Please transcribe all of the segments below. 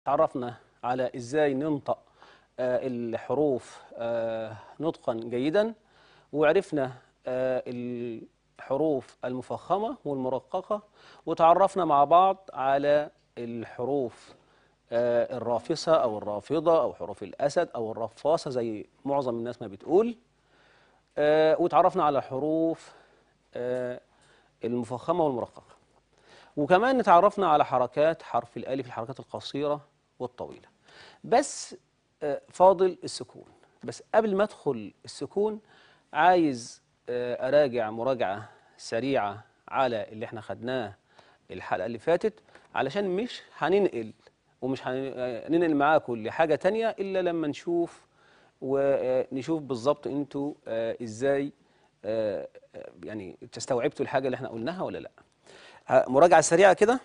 تعرفنا على ازاي ننطق آه، الحروف آه، نطقا جيدا وعرفنا آه، الحروف المفخمة والمرققة وتعرفنا مع بعض على الحروف آه، الرافصة أو الرافضة أو حروف الأسد أو الرفاصة زي معظم الناس ما بتقول آه، وتعرفنا على حروف آه، المفخمة والمرققة وكمان تعرفنا على حركات حرف الألف الحركات القصيرة والطويلة بس آه، فاضل السكون بس قبل ما أدخل السكون عايز آه، أراجع مراجعة سريعة على اللي احنا خدناه الحلقة اللي فاتت علشان مش هننقل ومش هننقل معاكم لحاجة تانية إلا لما نشوف ونشوف بالظبط انتوا آه، ازاي آه، آه، يعني تستوعبتوا الحاجة اللي احنا قلناها ولا لا ه- مراجعة سريعة كده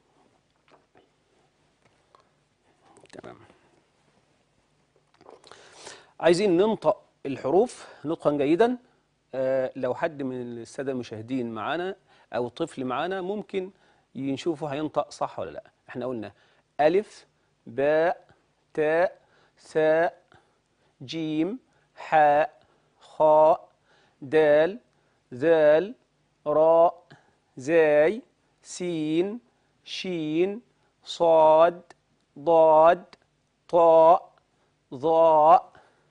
تمام عايزين ننطق الحروف نطقا جيدا آه، لو حد من السادة المشاهدين معانا أو طفل معانا ممكن ينشوفه هينطق صح ولا لا احنا قلنا ألف باء تاء ثاء جيم حاء خاء دال ذال راء زاي سين شين صاد ضاد طاء ضاء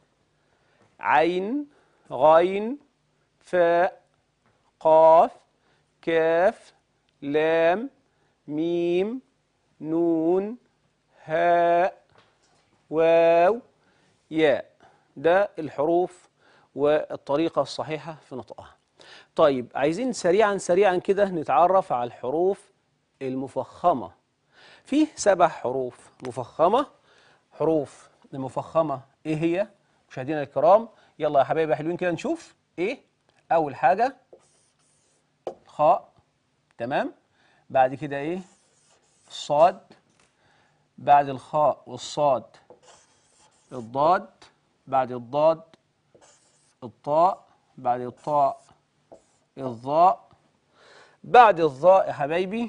عين غين فاء قاف كاف لام ميم نون هاء واو ياء ده الحروف والطريقة الصحيحة في نطقها طيب عايزين سريعا سريعا كده نتعرف على الحروف المفخمة فيه سبع حروف مفخمة حروف المفخمة ايه هي مشاهدينا الكرام يلا يا حبايبي حلوين كده نشوف ايه اول حاجة خاء تمام بعد كده ايه الصاد بعد الخاء والصاد الضاد بعد الضاد الطاء بعد الطاء الظاء بعد الظاء يا حبايبي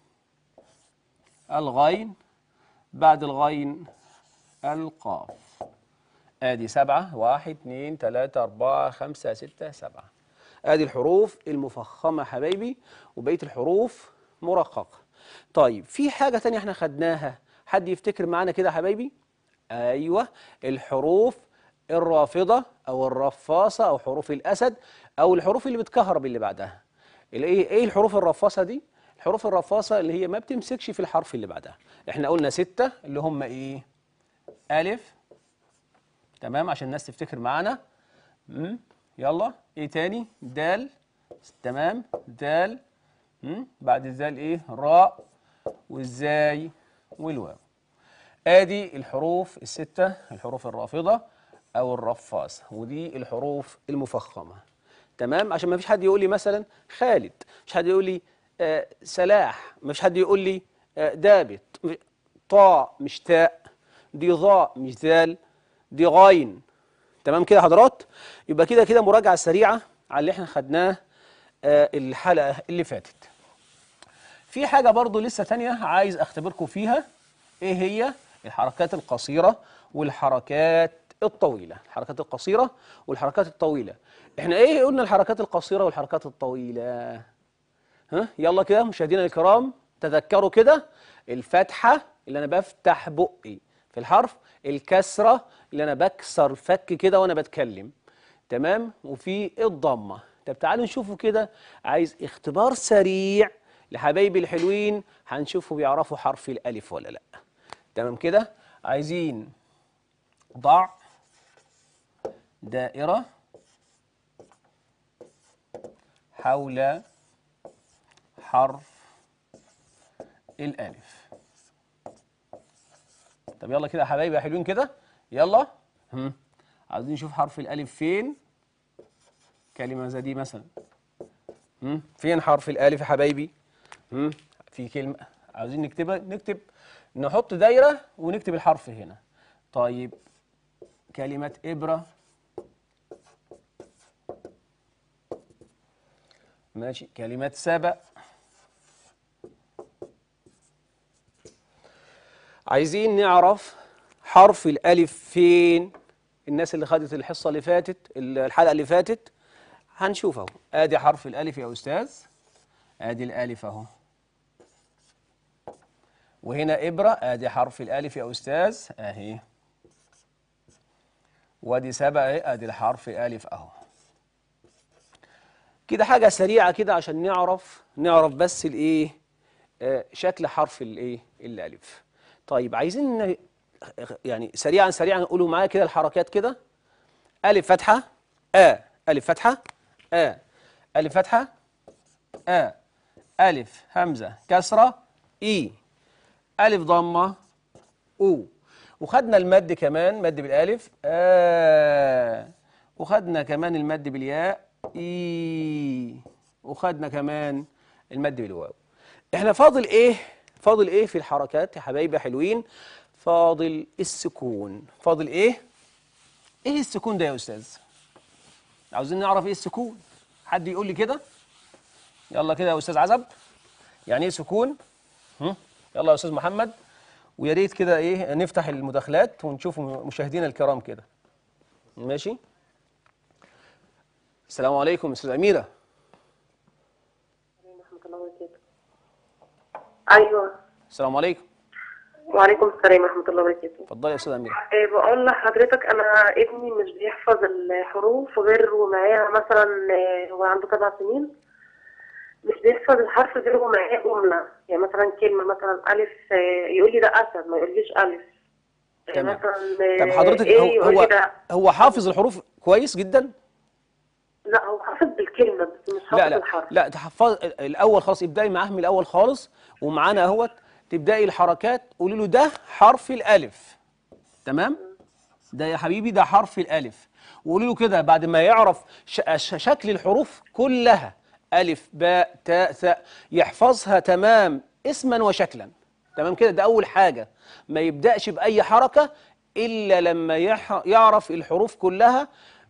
الغين بعد الغين القاف ادي سبعة واحد اتنين تلاتة أربعة خمسة ستة سبعة ادي الحروف المفخمة حبايبي وبقية الحروف مرققة طيب في حاجة تانية احنا خدناها حد يفتكر معانا كده يا حبايبي ايوه الحروف الرافضة او الرفاصة او حروف الاسد او الحروف اللي بتكهرب اللي بعدها الايه ايه الحروف الرفاصة دي الحروف الرفاصة اللي هي ما بتمسكش في الحرف اللي بعدها احنا قلنا ستة اللي هم ايه الف تمام عشان الناس تفتكر معانا مم. يلا ايه تاني دال تمام دال مم. بعد الذال ايه راء والزاي والواو ادي الحروف الستة الحروف الرافضة او الرفاصة ودي الحروف المفخمة تمام عشان ما فيش حد يقول لي مثلا خالد مش حد يقول لي آه سلاح مش حد يقول لي آه دابت م- طاء مش تاء دي ضاء مش ذال دي غاين تمام كده يا حضرات يبقى كده كده مراجعة سريعة على اللي احنا خدناه آه الحلقة اللي فاتت في حاجة برضو لسه تانية عايز اختبركم فيها ايه هي الحركات القصيرة والحركات الطويلة الحركات القصيرة والحركات الطويلة احنا ايه قلنا الحركات القصيرة والحركات الطويلة ها يلا كده مشاهدينا الكرام تذكروا كده الفتحة اللي انا بفتح بقي في الحرف الكسرة اللي انا بكسر الفك كده وانا بتكلم تمام وفي الضمة طب تعالوا نشوفوا كده عايز اختبار سريع لحبايبي الحلوين هنشوفوا بيعرفوا حرف الالف ولا لا تمام كده عايزين ضع دائرة حول حرف الالف طب يلا كده يا حبايبي يا حلوين كده يلا هم. عايزين نشوف حرف الالف فين كلمة زي دي مثلا هم. فين حرف الالف يا حبايبي هم. في كلمة عاوزين نكتبها نكتب نحط دايرة ونكتب الحرف هنا طيب كلمة إبرة ماشي كلمة سبأ عايزين نعرف حرف الألف فين الناس اللي خدت الحصة اللي فاتت الحلقة اللي فاتت هنشوف اهو ادي حرف الألف يا أستاذ ادي الألف اهو وهنا إبرة ادي حرف الألف يا أستاذ اهي وادي سبعة اهي ادي الحرف ألف اهو كده حاجة سريعة كده عشان نعرف نعرف بس الايه آه، شكل حرف الايه الألف طيب عايزين ن- يعني سريعا سريعا نقولوا معايا كده الحركات كده ألف فتحة آ ألف فتحة آ ألف فتحة آ ألف همزة كسرة إي ألف ضمة أو وخدنا المد كمان مد بالألف آ وخدنا كمان المد بالياء إي وخدنا كمان المد بالواو احنا فاضل ايه فاضل ايه في الحركات يا حبايبي حلوين فاضل السكون فاضل ايه ايه السكون ده يا استاذ عاوزين نعرف ايه السكون حد يقول لي كده يلا كده يا استاذ عزب يعني ايه سكون هم؟ يلا يا استاذ محمد ويا ريت كده ايه نفتح المداخلات ونشوف مشاهدينا الكرام كده ماشي السلام عليكم استاذ اميره ورحمة الله وبركاته. أيوة السلام عليكم وعليكم السلام ورحمة الله وبركاته. اتفضلي يا استاذ اميره إيه بقول لحضرتك أنا ابني مش بيحفظ الحروف غير ومعاه مثلا إيه، هو عنده سبع سنين مش بيحفظ الحرف غير ومعاه جملة يعني مثلا كلمة مثلا ألف إيه، يقول لي ده أسد ما يقوليش ألف إيه، تمام. مثلا إيه، طب حضرتك إيه هو يقول لي هو, ده هو حافظ الحروف كويس جدا لا هو حافظ بالكلمة بس مش حافظ لا لا الحرف لا تحفظ الاول خالص ابداي معاه من الاول خالص ومعانا اهوت تبداي الحركات قولي له ده حرف الالف تمام ده يا حبيبي ده حرف الالف وقولي له كده بعد ما يعرف ش ش شكل الحروف كلها الف باء تاء ثاء يحفظها تمام اسما وشكلا تمام كده ده اول حاجه ما يبداش باي حركه الا لما يح يعرف الحروف كلها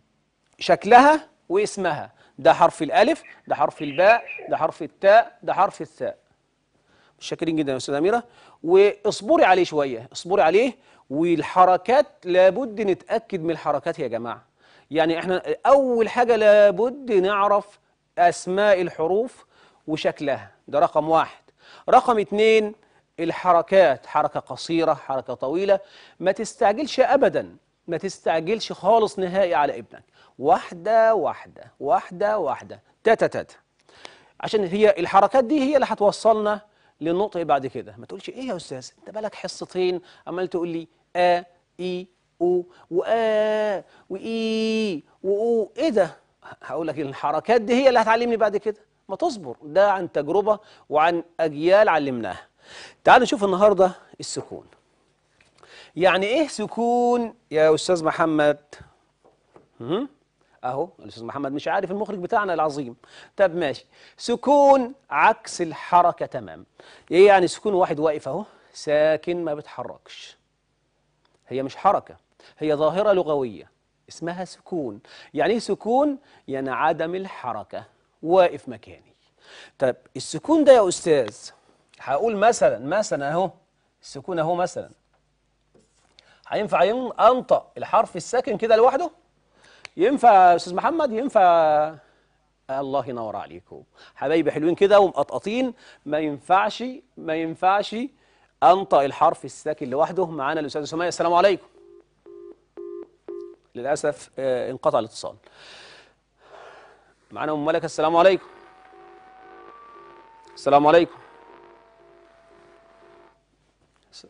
شكلها واسمها ده حرف الألف ده حرف الباء ده حرف التاء ده حرف الثاء شاكرين جدا يا أستاذة أميرة واصبري عليه شوية اصبري عليه والحركات لابد نتأكد من الحركات يا جماعة يعني احنا أول حاجة لابد نعرف أسماء الحروف وشكلها ده رقم واحد رقم اتنين الحركات حركة قصيرة حركة طويلة ما تستعجلش أبدا ما تستعجلش خالص نهائي على ابنك واحدة واحدة واحدة واحدة تاتا تاتا عشان هي الحركات دي هي اللي هتوصلنا للنطق بعد كده ما تقولش ايه يا استاذ انت بالك حصتين عمال تقول لي ا اي او وآ وإي وأو إيه ده؟ هقول لك الحركات دي هي اللي هتعلمني بعد كده ما تصبر ده عن تجربة وعن أجيال علمناها تعال نشوف النهاردة السكون يعني إيه سكون يا أستاذ محمد؟ مهم. اهو الاستاذ محمد مش عارف المخرج بتاعنا العظيم طب ماشي سكون عكس الحركه تمام ايه يعني سكون واحد واقف اهو ساكن ما بيتحركش هي مش حركه هي ظاهره لغويه اسمها سكون يعني ايه سكون يعني عدم الحركه واقف مكاني طب السكون ده يا استاذ هقول مثلا مثلا اهو السكون اهو مثلا هينفع ين- انطق الحرف الساكن كده لوحده ينفع يا استاذ محمد ينفع الله ينور عليكم حبايبي حلوين كده ومقطقطين ما ينفعش ما ينفعش انطق الحرف الساكن لوحده معانا الاستاذ سمية السلام عليكم للاسف آه، انقطع الاتصال معانا ام ملكه السلام عليكم السلام عليكم س-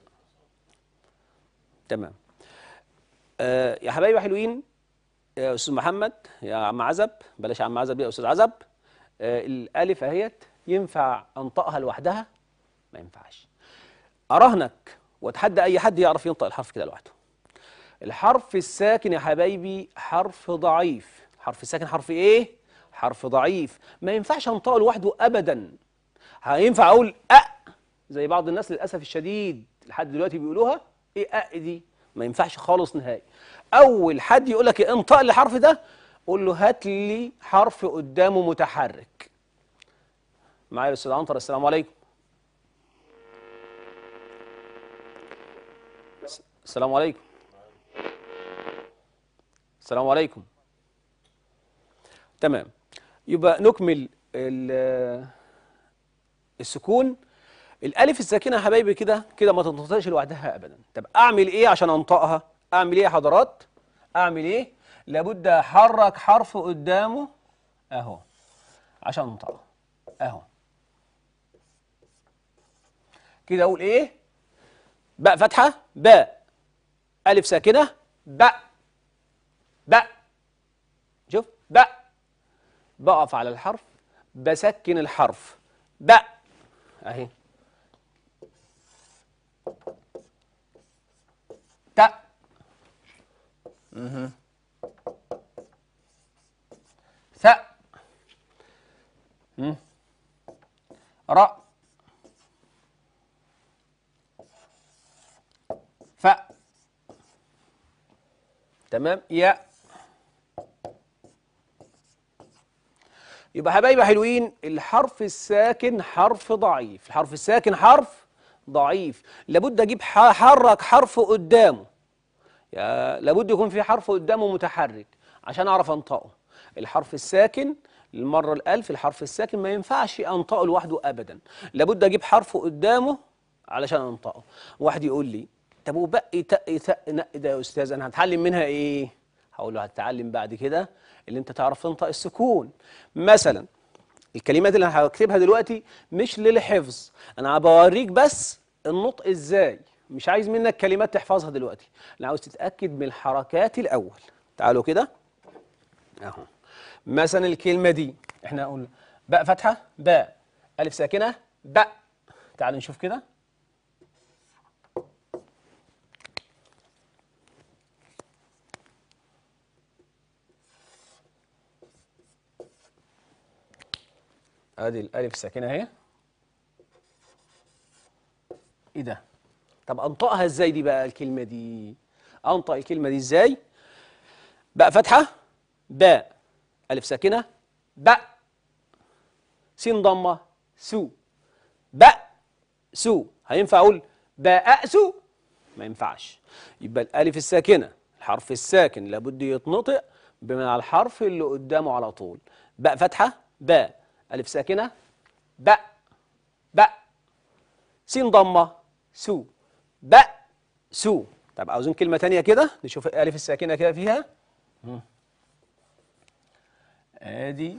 تمام آه، يا حبايبي حلوين يا استاذ محمد يا عم عزب بلاش عم عزب يا استاذ عزب آه الالف اهيت ينفع انطقها لوحدها ما ينفعش اراهنك واتحدى اي حد يعرف ينطق الحرف كده لوحده الحرف الساكن يا حبايبي حرف ضعيف حرف الساكن حرف ايه حرف ضعيف ما ينفعش انطقه لوحده ابدا هينفع اقول أ زي بعض الناس للاسف الشديد لحد دلوقتي بيقولوها ايه أ دي ما ينفعش خالص نهائي اول حد يقول لك انطق الحرف ده قول له هات لي حرف قدامه متحرك معايا الاستاذ عنتر السلام عليكم السلام عليكم السلام عليكم تمام يبقى نكمل ال- السكون الالف الساكنه يا حبايبي كده كده ما تنطقش لوحدها ابدا طب اعمل ايه عشان انطقها اعمل ايه يا حضرات اعمل ايه لابد احرك حرف قدامه اهو عشان انطقها اهو كده اقول ايه باء فتحه باء الف ساكنه باء باء شوف باء بقف على الحرف بسكن الحرف باء اهي تاء مهم. ثاء مم. راء فاء تمام ياء يبقى حبايبي حلوين الحرف الساكن حرف ضعيف الحرف الساكن حرف ضعيف لابد اجيب ح- حرك حرف قدامه يا لابد يكون في حرف قدامه متحرك عشان اعرف انطقه الحرف الساكن المرة الألف الحرف الساكن ما ينفعش أنطقه لوحده أبدا لابد أجيب حرف قدامه علشان أنطقه واحد يقول لي طب وبقي تق تق نق ده يا أستاذ أنا هتعلم منها إيه؟ هقول له هتتعلم بعد كده اللي أنت تعرف تنطق السكون مثلا الكلمات اللي انا هكتبها دلوقتي مش للحفظ انا بوريك بس النطق ازاي مش عايز منك كلمات تحفظها دلوقتي انا عاوز تتاكد من الحركات الاول تعالوا كده اهو مثلا الكلمه دي احنا قلنا باء فتحه باء الف ساكنه باء تعالوا نشوف كده ادي الالف ساكنه اهي ايه ده طب انطقها ازاي دي بقى الكلمه دي انطق الكلمه دي ازاي باء فتحه باء الف ساكنه باء سين ضمه سو باء سو هينفع اقول باء سو ما ينفعش يبقى الالف الساكنه الحرف الساكن لابد يتنطق من الحرف اللي قدامه على طول باء فتحه باء الف ساكنه باء باء سين ضمه سو باء سو طب عاوزين كلمه تانية كده نشوف الالف الساكنه كده فيها مم. ادي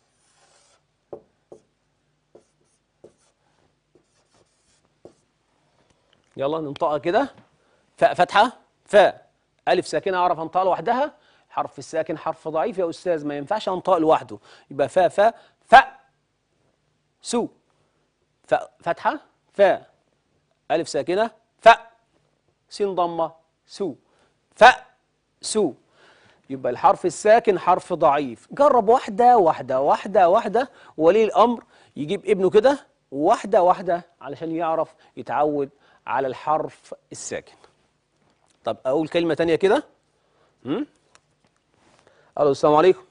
يلا ننطقها كده فاء فتحه فاء الف ساكنه اعرف انطقها لوحدها حرف الساكن حرف ضعيف يا استاذ ما ينفعش انطق لوحده يبقى فاء فاء فاء سو فاء فتحه فاء الف ساكنه فاء سين ضمه سو فاء سو يبقى الحرف الساكن حرف ضعيف جرب واحده واحده واحده واحده ولي الامر يجيب ابنه كده واحده واحده علشان يعرف يتعود على الحرف الساكن طب اقول كلمه تانية كده هم الو السلام عليكم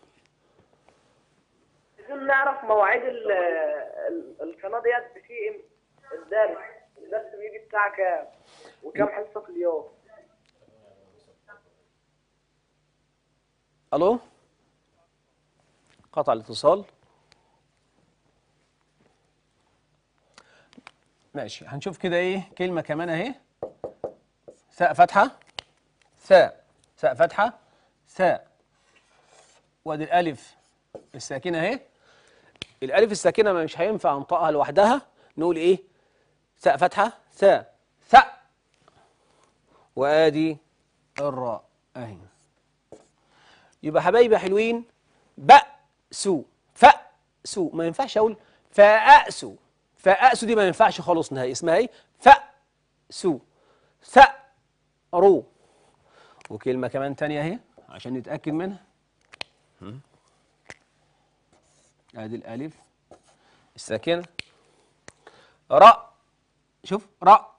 عايزين نعرف مواعيد ال- ال- القناة ديت في إم- الدرس الدرس بيجي الساعة كام وكم حصة في اليوم الو قطع الاتصال ماشي هنشوف كده ايه كلمة كمان اهي ثاء فتحة ثاء ثاء فتحة ثاء وادي الالف الساكنة اهي الالف الساكنة مش هينفع انطقها لوحدها نقول ايه ثاء فتحة ثاء ثاء وادي الراء اهي يبقى حبايبي حلوين بأسوا فأسوا ما ينفعش اقول فأسوا فأسوا دي ما ينفعش خالص نهائي اسمها ايه فأسوا ثأروا وكلمة كمان تانية اهي عشان نتأكد منها هم. ادي الالف الساكنة راء شوف راء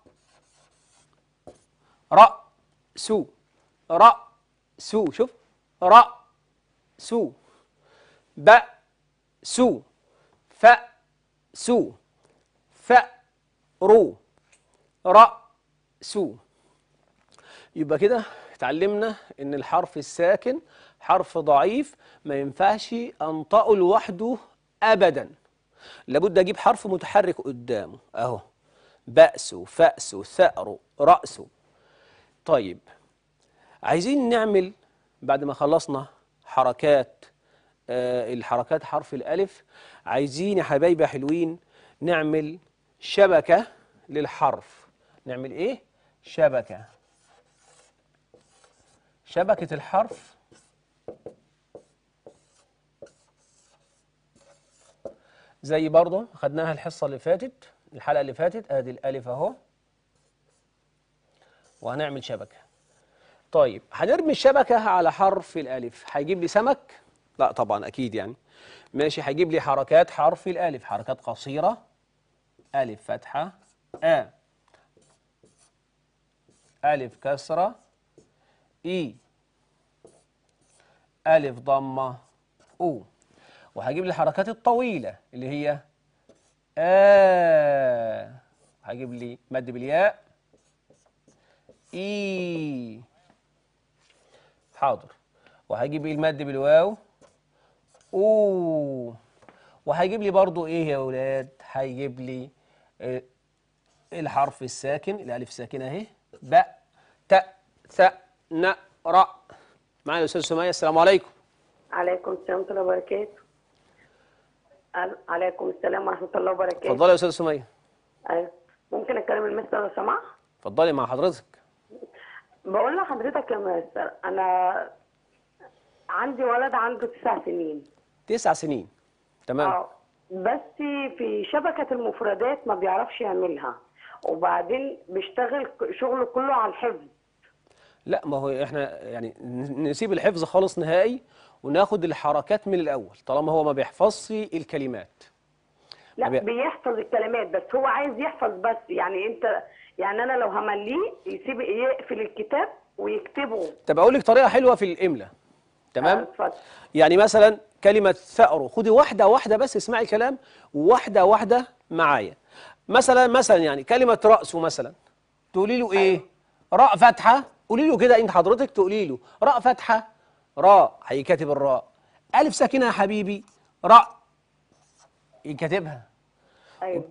راء سو راء سو شوف راء سو باء سو فاء سو فاء رو راء سو يبقى كده اتعلمنا ان الحرف الساكن حرف ضعيف ما ينفعش انطقه لوحده ابدا لابد اجيب حرف متحرك قدامه اهو بأس فأس ثأر رأس طيب عايزين نعمل بعد ما خلصنا حركات آه الحركات حرف الألف عايزين يا حبايبي يا حلوين نعمل شبكة للحرف نعمل إيه؟ شبكة شبكة الحرف زي برضه خدناها الحصة اللي فاتت الحلقة اللي فاتت ادي الألف أهو وهنعمل شبكة طيب هنرمي الشبكة على حرف الألف هيجيب لي سمك؟ لا طبعا أكيد يعني ماشي هيجيب لي حركات حرف الألف حركات قصيرة ألف فتحة آ ألف كسرة إي ألف ضمة أو وهجيب لي الحركات الطويلة اللي هي آ هجيب لي مد بالياء إي حاضر وهجيب لي المد بالواو أو وهيجيب لي برضو إيه يا أولاد هيجيب لي آه، الحرف الساكن الألف ساكنة أهي باء تاء ثاء ن راء معايا الأستاذ سمية السلام عليكم عليكم السلام ورحمة الله وبركاته ال- عليكم السلام ورحمة الله وبركاته اتفضلي يا أستاذ سمية أيوة. ممكن أتكلم المستر لو سمحت؟ اتفضلي مع حضرتك بقول لحضرتك يا مستر أنا عندي ولد عنده تسع سنين تسع سنين تمام اه بس في شبكة المفردات ما بيعرفش يعملها وبعدين بيشتغل ك- شغله كله على الحفظ لا ما هو احنا يعني ن- نسيب الحفظ خالص نهائي وناخد الحركات من الأول طالما هو ما بيحفظش الكلمات لا أبي- بيحفظ الكلمات بس هو عايز يحفظ بس يعني انت يعني انا لو همليه يسيب يقفل الكتاب ويكتبه طب أقول لك طريقة حلوة في الإملة تمام آه، اتفضل يعني مثلا كلمة ثأر خدي واحدة واحدة بس اسمعي الكلام واحدة واحدة معايا مثلا مثلا يعني كلمة رأسه مثلا تقولي له ايه راء فتحة قولي له كده انت حضرتك تقولي له راء فتحة راء هيكاتب الراء ألف ساكنة يا حبيبي راء يكاتبها ايوه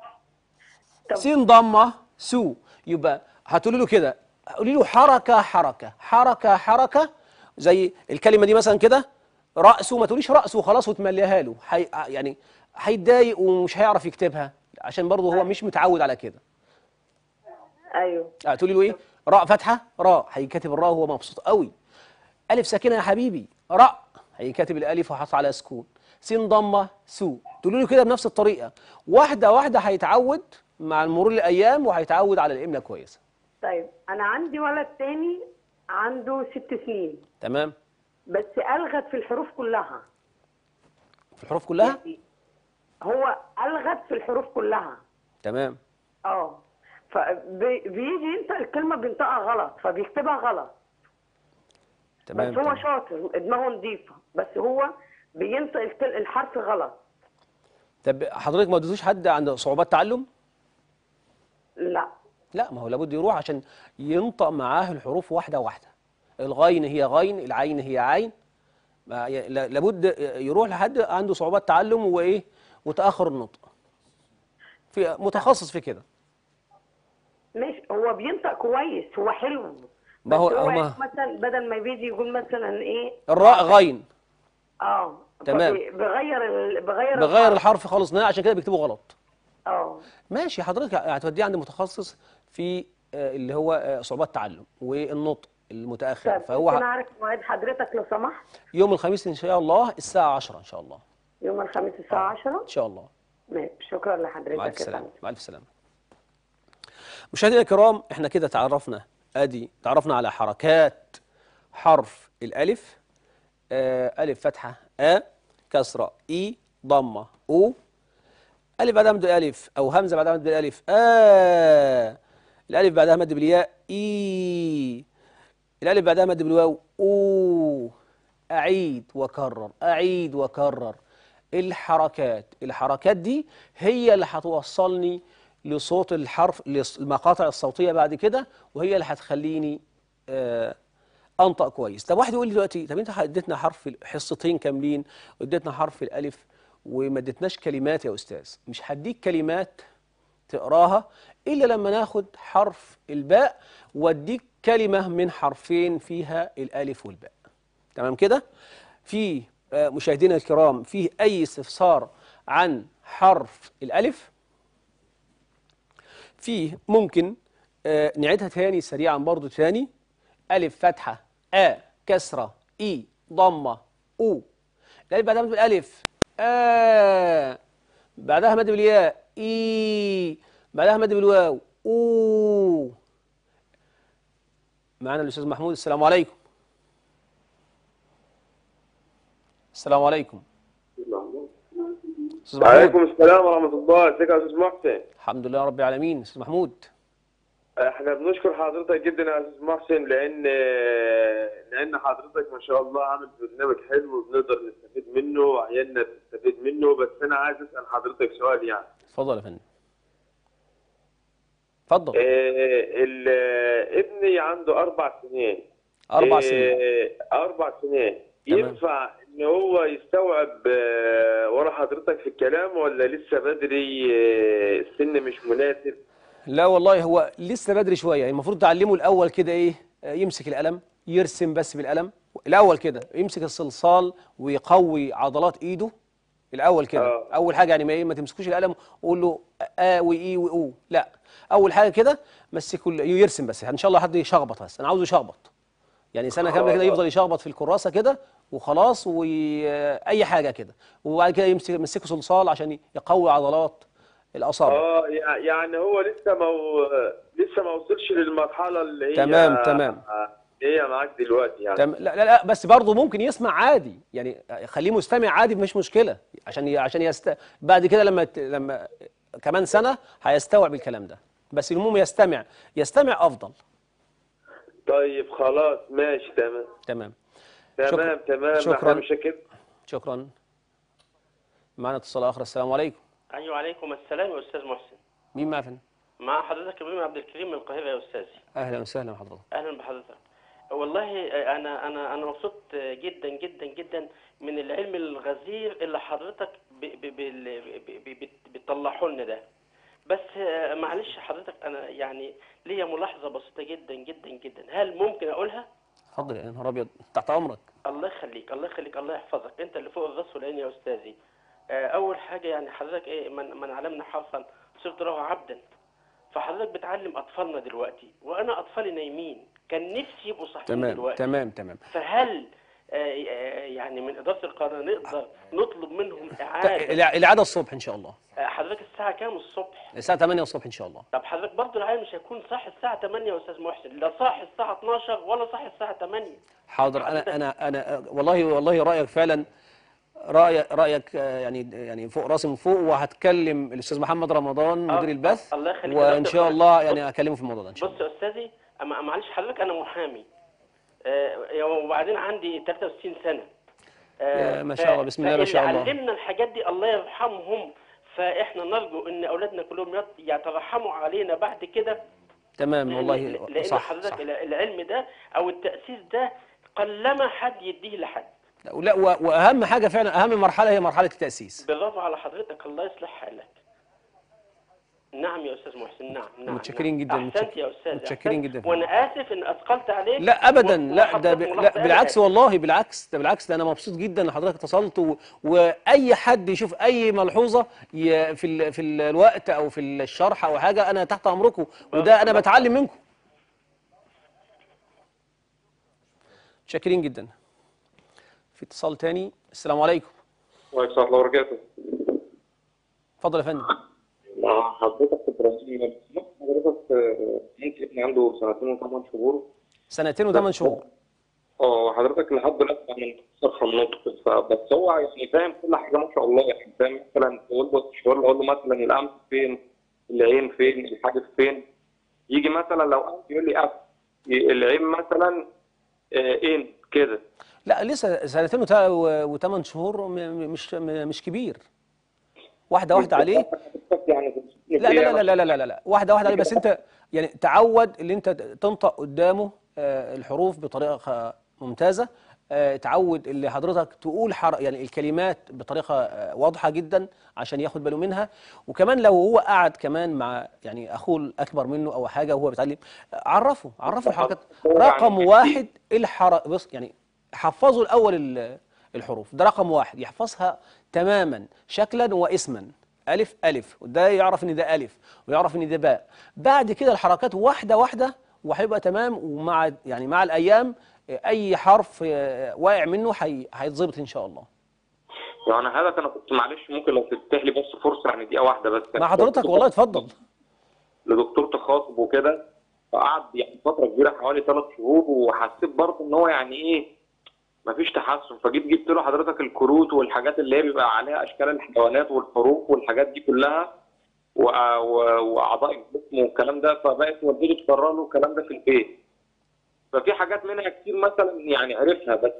طب سين ضمة سو يبقى هتقولي له كده قولي له حركة حركة حركة حركة زي الكلمة دي مثلا كده رأسه ما تقوليش رأسه خلاص وتمليها له حي يعني هيتضايق ومش هيعرف يكتبها عشان برضه هو مش متعود على كده ايوه هتقولي له ايه راء فتحة راء هيكاتب الراء وهو مبسوط قوي ألف ساكنة يا حبيبي راء هيكاتب الألف وحاطط على سكون سين ضمة سو تقولي له كده بنفس الطريقة واحدة واحدة هيتعود مع مرور الأيام وهيتعود على الإملة كويسة طيب انا عندي ولد تاني عنده ست سنين تمام بس الغت في الحروف كلها في الحروف كلها يعني هو الغت في الحروف كلها تمام اه فبيجي ينطق الكلمه بينطقها غلط فبيكتبها غلط تمام بس هو تمام. شاطر دماغه نظيفه بس هو بينطق الكل- الحرف غلط طب حضرتك ما اديتوش حد عنده صعوبات تعلم لا لا ما هو لابد يروح عشان ينطق معاه الحروف واحدة واحدة الغين هي غين العين هي عين ما ي- لا- لابد يروح لحد عنده صعوبات تعلم وايه وتأخر النطق في متخصص في كده ماشي هو بينطق كويس هو حلو ما هو- بس هو هو- مثلا بدل ما بيجي يقول مثلا ايه الراء غين اه تمام. فبي- بغير ال... بغير بغير الحرف خالص نهائي عشان كده بيكتبه غلط اه ماشي حضرتك هتوديه عند متخصص في آه، اللي هو آه، صعوبات تعلم والنطق المتأخر طب فهو ممكن ه- اعرف مواعيد حضرتك لو سمحت يوم الخميس ان شاء الله الساعة 10 ان شاء الله يوم الخميس الساعه 10 ان شاء الله ماشي شكرا لحضرتك مع الف يا سلامة فندم. مع الف سلامة مشاهدينا الكرام احنا كده تعرفنا ادي تعرفنا على حركات حرف الالف آه الف فتحة ا كسرة اي ضمة او الف بعدها مد الف او همزة بعدها مد الالف ا الالف بعدها مد بالياء اي الالف بعدها مد بالواو او اعيد وكرر اعيد وكرر الحركات الحركات دي هي اللي هتوصلني لصوت الحرف للمقاطع الصوتية بعد كده وهي اللي هتخليني آه انطق كويس طب واحد يقول لي دلوقتي طب انت اديتنا حرف حصتين كاملين واديتنا حرف الالف وما اديتناش كلمات يا استاذ مش هديك كلمات تقراها الا لما ناخد حرف الباء واديك كلمه من حرفين فيها الالف والباء تمام كده في آه، مشاهدينا الكرام فيه اي استفسار عن حرف الالف فيه ممكن آه، نعيدها تاني سريعا برضو تاني ألف فتحة آ كسرة إي ضمة أو الألف بعدها مد بالألف آ بعدها مد بالياء إي بعدها مد بالواو أو معنا الأستاذ محمود السلام عليكم السلام عليكم أستاذ محمود وعليكم السلام ورحمة الله ازيك يا أستاذ محسن الحمد لله رب العالمين أستاذ محمود احنا بنشكر حضرتك جدا يا أستاذ محسن لأن لأن حضرتك ما شاء الله عامل برنامج حلو وبنقدر نستفيد منه وعيالنا بتستفيد منه بس أنا عايز أسأل حضرتك سؤال يعني اتفضل يا فندم اتفضل آه، ال- ابني عنده أربع سنين أربع آه، سنين أربع سنين تمام. ينفع إن هو يستوعب آه، ورا حضرتك في الكلام ولا لسه بدري آه، السن مش مناسب؟ لا والله هو لسه بدري شويه المفروض تعلمه الاول كده ايه آه، يمسك القلم يرسم بس بالقلم الاول كده يمسك الصلصال ويقوي عضلات ايده الاول كده آه. اول حاجه يعني ما ايه ما تمسكوش القلم وقول له ا واي واو لا اول حاجه كده مسكه ال- يرسم بس ان شاء الله حد يشخبط بس انا عاوزه يشخبط يعني سنه كامله كده آه. يفضل يشخبط في الكراسه كده وخلاص واي حاجه كده وبعد كده يمسك يمسكه صلصال عشان يقوي عضلات الاصابع اه يع- يعني هو لسه ما و... لسه ما وصلش للمرحله اللي هي تمام، تمام. اللي هي معاك دلوقتي يعني تم لا لا لا بس برضه ممكن يسمع عادي يعني خليه مستمع عادي مش مشكله عشان ي- عشان يست... بعد كده لما ت... لما كمان سنه هيستوعب الكلام ده بس المهم يستمع يستمع افضل طيب خلاص ماشي تمام تمام تمام تمام شكراً. احنا مش كده شكرا معنا اتصال اخر السلام عليكم ايوه عليكم السلام يا استاذ محسن مين معنا فين مع حضرتك ابراهيم عبد الكريم من القاهره يا استاذي اهلا وسهلا بحضرتك اهلا بحضرتك والله انا انا انا مبسوط جدا جدا جدا من العلم الغزير اللي حضرتك ب- ب- بال- ب- ب- بت- بتطلعه لنا ده بس آه، معلش حضرتك انا يعني ليا ملاحظه بسيطه جدا جدا جدا هل ممكن اقولها اتفضل يا نهار ابيض تحت امرك الله يخليك الله يخليك الله يحفظك انت اللي فوق الراس والعين يا استاذي آه، اول حاجه يعني حضرتك ايه من, من علمنا حرفا صرت له عبدا فحضرتك بتعلم اطفالنا دلوقتي وانا اطفالي نايمين كان نفسي يبقوا صاحيين تمام دلوقتي تمام تمام فهل آه، آه، يعني من اداره القناه نقدر نطلب منهم ت- اعاده الع- العاده الصبح ان شاء الله آه، حضرتك الساعه كام الصبح الساعه 8 الصبح ان شاء الله طب حضرتك برضه العيال مش هيكون صاحي الساعه 8 يا استاذ محسن لا صاحي الساعه 12 ولا صاحي الساعه 8 حاضر انا انا انا والله والله رايك فعلا رايك رايك آه، يعني يعني فوق راسي من فوق وهتكلم الاستاذ محمد رمضان آه، مدير البث الله يخليك. وان شاء بص- الله يعني اكلمه في الموضوع ده ان شاء بص الله يا استاذي أما معلش حضرتك انا محامي آه، وبعدين عندي 63 سنه يا ما شاء الله، بسم الله ما شاء الله. فاللي علمنا الحاجات دي الله يرحمهم فاحنا نرجو ان اولادنا كلهم يت- يترحموا علينا بعد كده تمام لأن- والله لان صح حضرتك صح الع- العلم ده او التاسيس ده قلما حد يديه لحد لا و- واهم حاجه فعلا اهم مرحله هي مرحله التاسيس برافو على حضرتك الله يصلح حالك نعم يا استاذ محسن نعم نعم متشكرين نعم. جداً، احسنت متشك- يا استاذ متشكرين أحسنت. جداً. وانا اسف ان اثقلت عليك لا ابدا و- لا ده ب... وحضرتك لا ملاحظة بالعكس أنا والله بالعكس ده بالعكس ده انا مبسوط جدا ان حضرتك اتصلت و... واي حد يشوف اي ملحوظه ي... في ال... في ال- الوقت او في الشرح او حاجه انا تحت امركم وده انا بتعلم منكم متشكرين جدا في اتصال تاني السلام عليكم وعليكم السلام ورحمه الله وبركاته اتفضل يا فندم مع حضرتك ابراهيم حضرتك آه، ممكن ابني عنده سنتين وثمان شهور سنتين وثمان شهور اه حضرتك لحد دلوقتي يعني مكسر في النطق فبس هو يعني فاهم كل حاجه ما شاء الله يعني فاهم مثلا تقول له تقول له مثلا الانف فين العين فين الحاجب فين يجي مثلا لو انف يقول لي اف العين مثلا آه، ان كده لا لسه سنتين وتا- و- وثمان شهور م... م- مش م... مش كبير واحده واحده عليه يعني لا لا لا لا لا لا لا لا واحده واحده عليه بس انت يعني تعود اللي انت تنطق قدامه آه، الحروف بطريقه خ- ممتازه آه، اتعود اللي حضرتك تقول حر... يعني الكلمات بطريقه آه، واضحه جدا عشان ياخد باله منها وكمان لو هو قعد كمان مع يعني اخوه الاكبر منه او حاجه وهو بيتعلم آه، عرفه عرفه الحركات رقم واحد الحر بص يعني حفظوا الاول ال- الحروف ده رقم واحد يحفظها تماما شكلا واسما ألف ألف وده يعرف إن ده ألف ويعرف إن ده باء بعد كده الحركات واحدة واحدة وهيبقى تمام ومع يعني مع الأيام أي حرف آه، واقع منه هي- هيتظبط إن شاء الله يعني هذا انا كنت معلش ممكن لو تفتح لي بس فرصه يعني دقيقه واحده بس مع حضرتك والله اتفضل لدكتور تخاطب وكده فقعد يعني فتره كبيره حوالي ثلاث شهور وحسيت برضه ان هو يعني ايه مفيش تحسن فجيت جبت له حضرتك الكروت والحاجات اللي هي بيبقى عليها اشكال الحيوانات والحروف والحاجات دي كلها وأ- و- واعضاء الجسم والكلام ده فبقت والدتي تكرر له الكلام ده في البيت ففي حاجات منها كتير مثلا يعني عرفها بس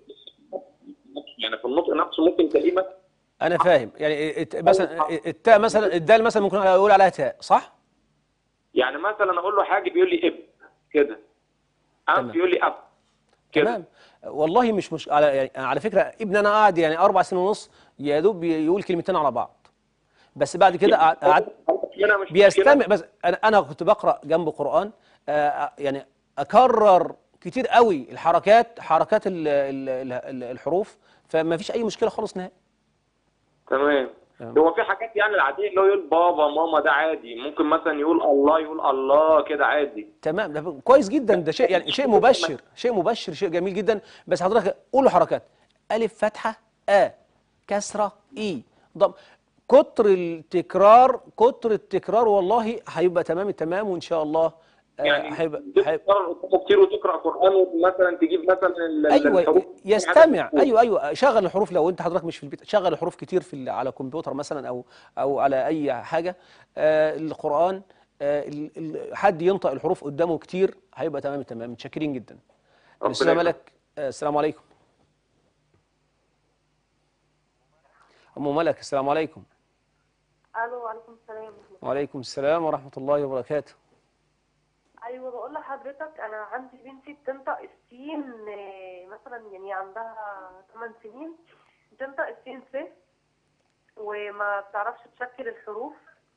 يعني في النطق نفسه ممكن تلاقيه مثلا أنا فاهم يعني الت- مثلا التاء مثلا الدال مثلا ممكن أقول عليها تاء صح؟ يعني مثلا اقول له حاجه بيقول لي اب كده تمام. ام بيقول لي اب كده تمام والله مش مش على يعني على فكرة ابن أنا قاعد يعني أربع سنين ونص يا دوب يقول كلمتين على بعض بس بعد كده قعد- قعد هنا مش بيستمع مشكلة. بس انا انا كنت بقرا جنب قران آه، يعني اكرر كتير قوي الحركات حركات ال ال ال الحروف فما فيش اي مشكله خالص نهائي تمام تمام. هو في حاجات يعني العاديه اللي هو يقول بابا ماما ده عادي ممكن مثلا يقول الله يقول الله كده عادي تمام ده كويس جدا ده شيء يعني شيء مبشر شيء مبشر شيء جميل جدا بس حضرتك قول له حركات الف فتحه ا كسره اي ضم كتر التكرار كتر التكرار والله هيبقى تمام التمام وان شاء الله آه، يعني هيبقى هيبقى تقرا قدامه كتير وتقرا قران ومثلا تجيب مثلا ال- ال- ايوه الحروف يستمع ايوه ايوه شغل الحروف لو انت حضرتك مش في البيت شغل الحروف كتير في ال- على كمبيوتر مثلا او او على اي حاجه آه القران آه ال- ال- حد ينطق الحروف قدامه كتير هيبقى تمام التمام متشكرين جدا ربنا الاستاذه يخليك. ملك آه السلام عليكم ام ملك السلام عليكم الو وعليكم السلام وعليكم السلام ورحمه الله وبركاته ايوه بقول لحضرتك انا عندي بنتي بتنطق السين آه، مثلا يعني عندها 8 سنين بتنطق السين س وما بتعرفش تشكل الحروف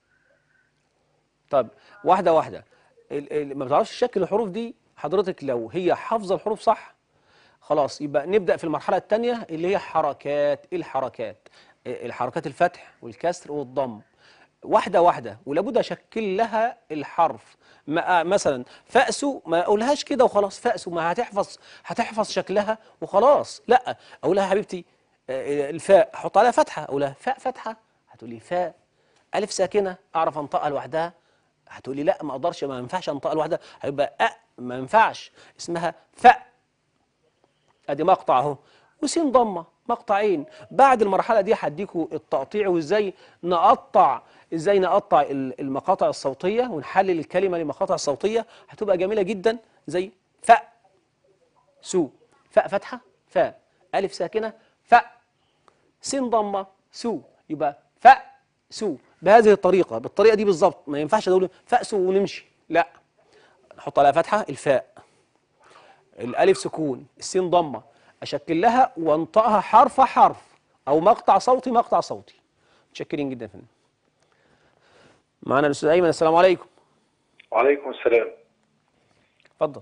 طيب واحده واحده ال- ال- ما بتعرفش تشكل الحروف دي حضرتك لو هي حافظه الحروف صح خلاص يبقى نبدا في المرحله الثانيه اللي هي حركات إيه الحركات إيه الحركات الفتح والكسر والضم واحده واحده ولابد اشكل لها الحرف ما مثلا فأسو ما اقولهاش كده وخلاص فأسو ما هتحفظ هتحفظ شكلها وخلاص لا اقولها يا حبيبتي آه، الفاء احط عليها فتحه اقولها فاء فتحه هتقولي فاء الف ساكنه اعرف انطقها لوحدها هتقولي لا ما اقدرش ما ينفعش انطقها لوحدها هيبقى أ ما ينفعش اسمها فاء ادي مقطع اهو وسين ضمه مقطعين بعد المرحله دي هديكوا التقطيع وازاي نقطع ازاي نقطع ال- المقاطع الصوتيه ونحلل الكلمه لمقاطع صوتيه هتبقى جميله جدا زي فاء سو فاء فتحه فاء الف ساكنه فاء سين ضمه سو يبقى فاء سو بهذه الطريقه بالطريقه دي بالظبط ما ينفعش اقول فاء سو ونمشي لا نحط عليها فتحه الفاء الالف سكون السين ضمه اشكل لها وانطقها حرف حرف او مقطع صوتي مقطع صوتي متشكرين جدا يا فندم معانا الاستاذ ايمن السلام عليكم وعليكم السلام اتفضل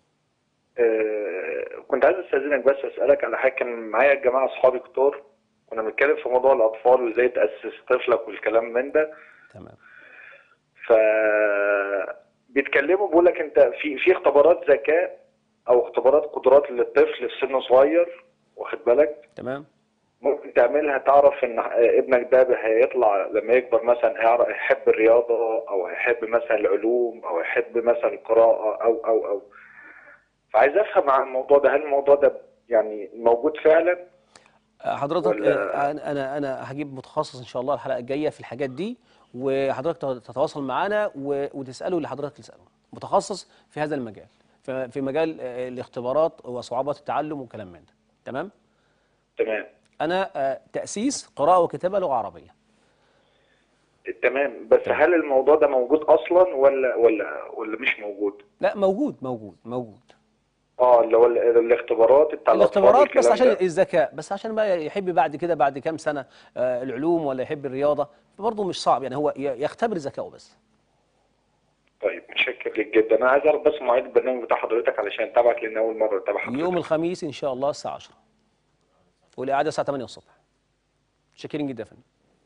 آه، كنت عايز استاذنك بس اسالك على حاجه كان معايا جماعه اصحابي كتار كنا بنتكلم في موضوع الاطفال وازاي تاسس طفلك والكلام من ده تمام ف بيتكلموا بيقول لك انت في في اختبارات ذكاء او اختبارات قدرات للطفل في سن صغير واخد بالك تمام ممكن تعملها تعرف ان ابنك ده هيطلع لما يكبر مثلا هيعرف يحب الرياضه او هيحب مثلا العلوم او يحب مثلا القراءه او او او فعايز افهم عن الموضوع ده هل الموضوع ده يعني موجود فعلا حضرتك ولا- آه، انا انا انا هجيب متخصص ان شاء الله الحلقه الجايه في الحاجات دي وحضرتك تت- تتواصل معانا و- وتساله اللي حضرتك تساله متخصص في هذا المجال ف- في مجال آه، الاختبارات وصعوبات التعلم وكلام من ده تمام تمام انا آه، تاسيس قراءه وكتابه لغه عربيه تمام بس هل الموضوع ده موجود اصلا ولا ولا ولا مش موجود لا موجود موجود موجود اه اللي هو ال- الاختبارات بتاع الأطفال الاختبارات بس والكلام عشان ده. الذكاء بس عشان بقى يحب بعد كده بعد كام سنة آه، العلوم ولا يحب الرياضة برضه مش صعب يعني هو ي- يختبر ذكائه بس طيب متشكر ليك جدا انا عايز اعرف بس مواعيد البرنامج بتاع حضرتك علشان اتابعك لان اول مره اتابع حضرتك يوم الخميس إن شاء الله الساعة 10 والإعادة الساعة 8 الصبح شاكرين جدا يا فندم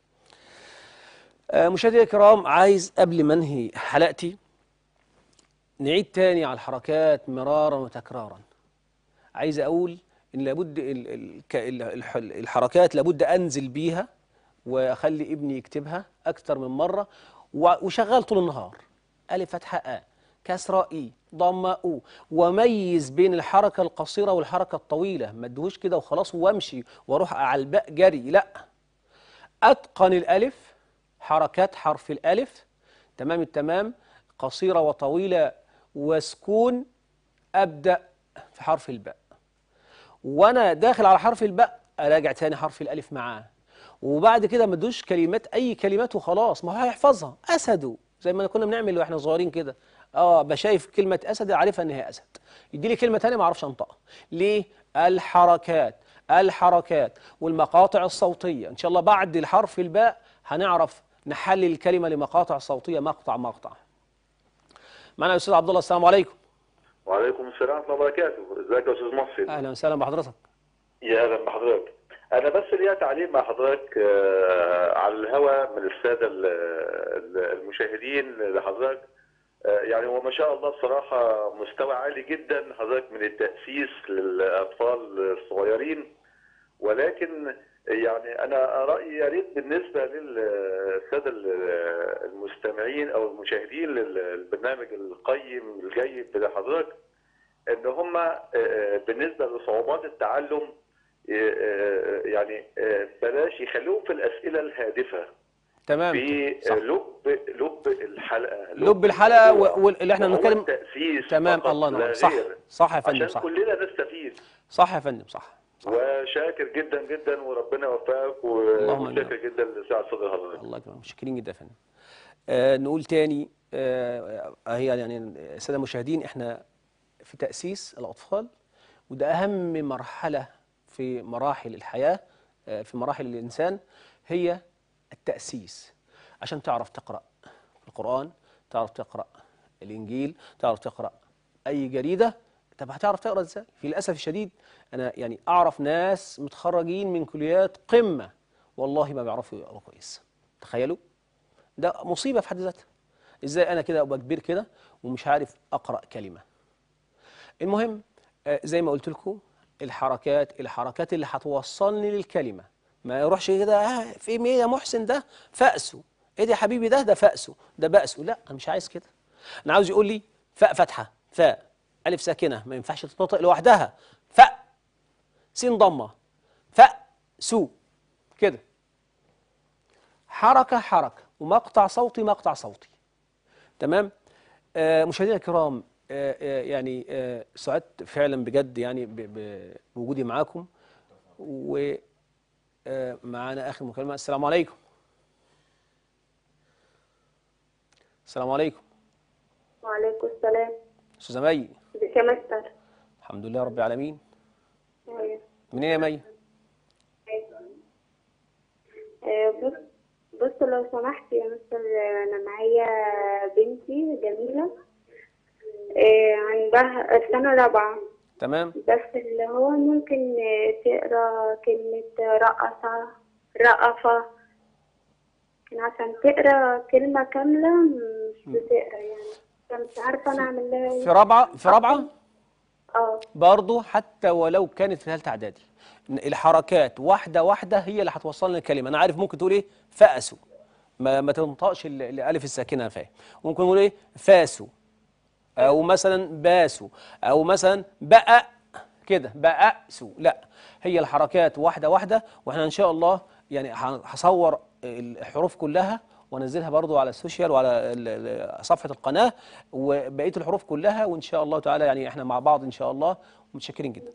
آه، مشاهدينا الكرام عايز قبل ما انهي حلقتي نعيد تاني على الحركات مرارا وتكرارا عايز اقول ان لابد ال- ال- ك- ال- الح- الحركات لابد انزل بيها واخلي ابني يكتبها اكتر من مره و- وشغال طول النهار الف فتحه ا كسره اي ضمه او وميز بين الحركه القصيره والحركه الطويله ما ادهوش كده وخلاص وامشي واروح على الباء جري لا اتقن الالف حركات حرف الالف تمام التمام قصيره وطويله وسكون ابدا في حرف الباء وانا داخل على حرف الباء اراجع تاني حرف الالف معاه وبعد كده ما ادوش كلمات اي كلمات وخلاص ما هو هيحفظها اسد زي ما كنا بنعمل واحنا صغيرين كده اه بشايف كلمه اسد عارفها ان هي اسد يدي لي كلمه ثانيه ما اعرفش انطقها ليه الحركات الحركات والمقاطع الصوتيه ان شاء الله بعد الحرف الباء هنعرف نحلل الكلمه لمقاطع صوتيه مقطع مقطع معنا الاستاذ عبد الله السلام عليكم وعليكم السلام ورحمة الله وبركاته، ازيك يا أستاذ محسن؟ اهلا وسهلا بحضرتك يا أهلا بحضرتك. أنا بس ليا تعليق مع حضرتك آه، على الهوى من السادة ال- ال- المشاهدين لحضرتك. آه، يعني هو ما شاء الله بصراحة مستوى عالي جدا حضرتك من التأسيس للأطفال الصغيرين ولكن يعني أنا رأيي يا ريت بالنسبة للسادة المستمعين أو المشاهدين للبرنامج القيم الجيد لحضرتك ان هم بالنسبه لصعوبات التعلم آه، يعني آه، بلاش يخلوهم في الاسئله الهادفه تمام في صح. لب لب الحلقه لب الحلقه الموضوع. و- واللي احنا وهو بنتكلم التأسيس تمام فقط الله لا ينور صح غير. صح يا فندم عشان صح كلنا نستفيد صح يا فندم صح وشاكر جدا جدا وربنا يوفقك اللهم آمين. وشاكر جدا لسعه صدر حضرتك الله يكرمك متشكرين جدا يا فندم آه نقول تاني آه هي يعني الساده المشاهدين احنا في تاسيس الاطفال وده اهم مرحله في مراحل الحياه آه في مراحل الانسان هي التاسيس عشان تعرف تقرا القران تعرف تقرا الانجيل تعرف تقرا اي جريده طب هتعرف تقرا ازاي في للاسف الشديد انا يعني اعرف ناس متخرجين من كليات قمه والله ما بيعرفوا يقروا كويس تخيلوا ده مصيبه في حد ذاتها ازاي انا كده ابقى كبير كده ومش عارف اقرا كلمه المهم آه، زي ما قلت لكم الحركات الحركات اللي هتوصلني للكلمه ما يروحش كده آه في ايه يا محسن ده فأسه ايه ده يا حبيبي ده ده فأسه ده بأسه لا انا مش عايز كده انا عاوز يقول لي فاء فتحه فاء الف ساكنه ما ينفعش تتنطق لوحدها فاء سين ضمه فاء سو كده حركه حركه ومقطع صوتي مقطع صوتي تمام آه مشاهدينا الكرام آه آه يعني آه سعدت فعلا بجد يعني ب- ب- بوجودي معاكم ومعانا اخر مكالمه السلام عليكم السلام عليكم وعليكم السلام استاذه مي ازيك يا مستر الحمد لله رب العالمين أيوة. منين يا مي آه، بص بص لو سمحت يا مستر آه، انا معايا بنتي جميلة آه، عندها السنة رابعة تمام بس اللي هو ممكن آه، تقرا كلمة رقصة رقفة لكن عشان تقرا كلمة كاملة مش بتقرا يعني فمش عارفة انا اعمل لها في ايه رابعه في رابعه اه برضه حتى ولو كانت في ثالثه اعدادي إن الحركات واحده واحده هي اللي هتوصلنا الكلمه انا عارف ممكن تقول ايه فأسوا ما ما تنطقش ال- الالف الساكنه فاهم ممكن نقول ايه فاسوا او مثلا باسوا او مثلا بقى كده بأسوا لا هي الحركات واحده واحده واحنا ان شاء الله يعني ه- هصور الحروف كلها وانزلها برضو على السوشيال وعلى ال- ال- صفحه القناه وبقيه الحروف كلها وان شاء الله تعالى يعني احنا مع بعض ان شاء الله متشكرين جدا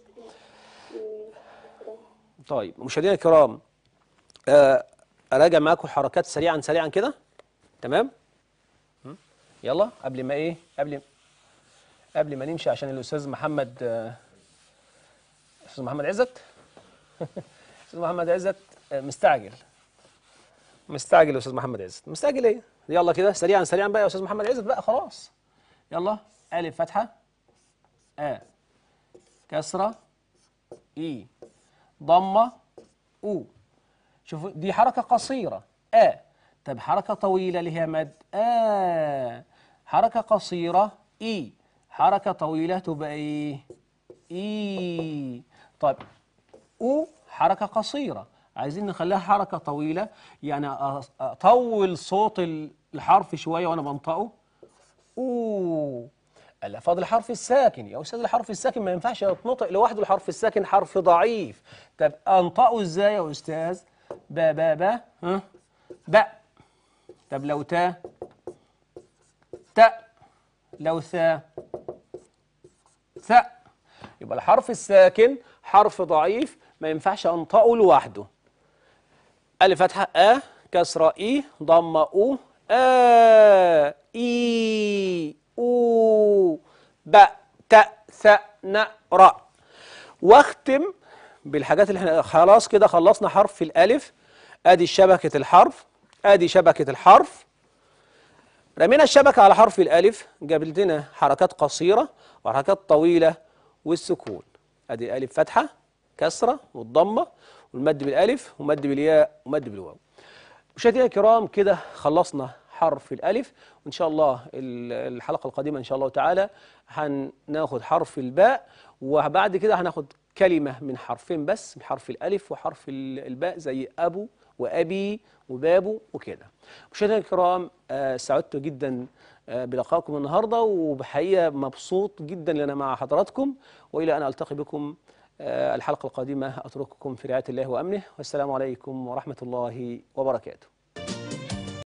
طيب مشاهدينا الكرام آه، اراجع معاكم الحركات سريعا سريعا كده تمام م? يلا قبل ما ايه قبل قبل ما نمشي عشان الاستاذ محمد آه، استاذ محمد عزت استاذ محمد عزت آه، مستعجل مستعجل يا استاذ محمد عزت مستعجل ايه يلا كده سريعا سريعا بقى يا استاذ محمد عزت بقى خلاص يلا الف فتحه ا كسره اي ضمه او شوفوا دي حركه قصيره ا طب حركه طويله اللي هي مد ا حركه قصيره اي حركه طويله تبقى ايه اي طيب او حركه قصيره عايزين نخليها حركه طويله يعني أ- اطول صوت ال- الحرف شويه وانا بنطقه او الا فاضل الحرف الساكن يا استاذ الحرف الساكن ما ينفعش يتنطق لوحده الحرف الساكن حرف ضعيف طب انطقه ازاي يا استاذ با با با ها با طب لو تا تا لو ثا ثاء يبقى الحرف الساكن حرف ضعيف ما ينفعش انطقه لوحده ألف فتحة أ كسرة إي ضمة أو آ إي أو ب ت ث ن ر واختم بالحاجات اللي احنا خلاص كده خلصنا حرف الألف أدي شبكة الحرف أدي شبكة الحرف رمينا الشبكة على حرف الألف جابت لنا حركات قصيرة وحركات طويلة والسكون أدي ألف فتحة كسرة والضمة والمد بالألف ومد بالياء ومد بالواو مشاهدينا الكرام كده خلصنا حرف الألف وإن شاء الله ال- الحلقة القادمة إن شاء الله تعالى هناخد حرف الباء وبعد كده هناخد كلمة من حرفين بس حرف الألف وحرف ال- الباء زي أبو وأبي وبابو وكده مشاهدينا الكرام آه، سعدت جدا آه، بلقائكم النهارده وبحقيقه مبسوط جدا لنا مع حضراتكم والى ان التقي بكم آه، الحلقه القادمه اترككم في رعايه الله وامنه والسلام عليكم ورحمه الله وبركاته